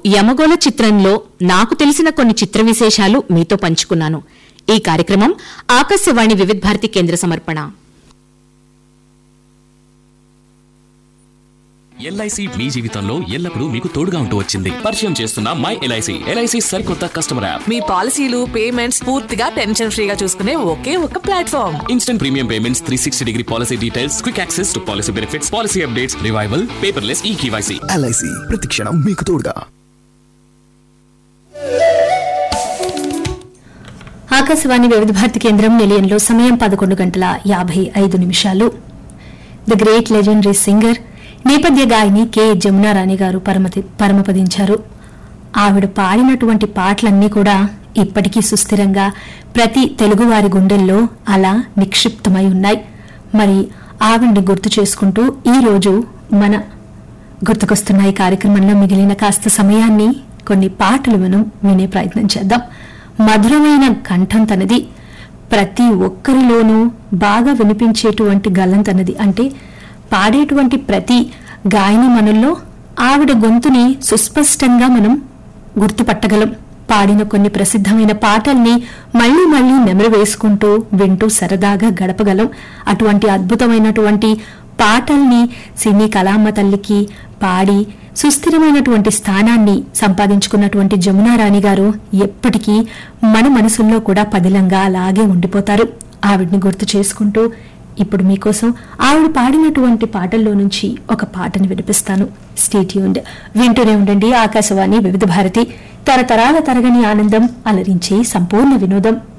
యమగోళ చిత్రంలో నాకు తెలిసిన కొన్ని చిత్ర విశేషాలు మీతో పంచుకున్నాను ఈ కార్యక్రమం ఆకాశవాణి వివిధ భారతి కేంద్ర సమర్పణ ఎల్ఐసి మీ జీవితంలో ఎల్లప్పుడూ మీకు తోడుగా ఉంటూ వచ్చింది పరిచయం చేస్తున్న మై ఎల్ఐసి ఎల్ఐసి సరికొత్త కస్టమర్ యాప్ మీ పాలసీలు పేమెంట్స్ పూర్తిగా టెన్షన్ ఫ్రీగా చూసుకునే ఒకే ఒక platform instant premium payments three sixty degree policy details quick access to policy benefits policy updates revival paperless e KYC LIC ప్రతిక్షణం మీకు తోడుగా ఆకాశవాణి వివిధ భారతి కేంద్రం నిలయంలో సమయం పదకొండు గంటల యాభై ఐదు నిమిషాలు ద గ్రేట్ లెజెండరీ సింగర్ నేపథ్య గాయని కె జమునారాణి గారు పరమతి పరమపదించారు ఆవిడ పాడినటువంటి పాటలన్నీ కూడా ఇప్పటికీ సుస్థిరంగా ప్రతి తెలుగువారి గుండెల్లో అలా నిక్షిప్తమై ఉన్నాయి మరి ఆవిడ్ని గుర్తు చేసుకుంటూ ఈ రోజు మన గుర్తుకొస్తున్న ఈ కార్యక్రమంలో మిగిలిన కాస్త సమయాన్ని కొన్ని పాటలు మనం వినే ప్రయత్నం చేద్దాం మధురమైన కంఠం తనది ప్రతి ఒక్కరిలోనూ బాగా వినిపించేటువంటి గలం తనది అంటే పాడేటువంటి ప్రతి గాయని మనల్లో ఆవిడ గొంతుని సుస్పష్టంగా మనం గుర్తుపట్టగలం పాడిన కొన్ని ప్రసిద్ధమైన పాటల్ని మళ్లీ మళ్లీ నెమరు వేసుకుంటూ వింటూ సరదాగా గడపగలం అటువంటి అద్భుతమైనటువంటి పాటల్ని సినీ కళామ్మ తల్లికి పాడి సుస్థిరమైనటువంటి స్థానాన్ని సంపాదించుకున్నటువంటి జమునా రాణి గారు ఎప్పటికీ మన మనసుల్లో కూడా పదిలంగా అలాగే ఉండిపోతారు ఆవిడ్ని గుర్తు చేసుకుంటూ ఇప్పుడు మీకోసం ఆవిడ పాడినటువంటి పాటల్లో నుంచి ఒక పాటను వినిపిస్తాను స్టేట్యూన్డ్ వింటూనే ఉండండి ఆకాశవాణి వివిధ భారతి తరతరాల తరగని ఆనందం అలరించే సంపూర్ణ వినోదం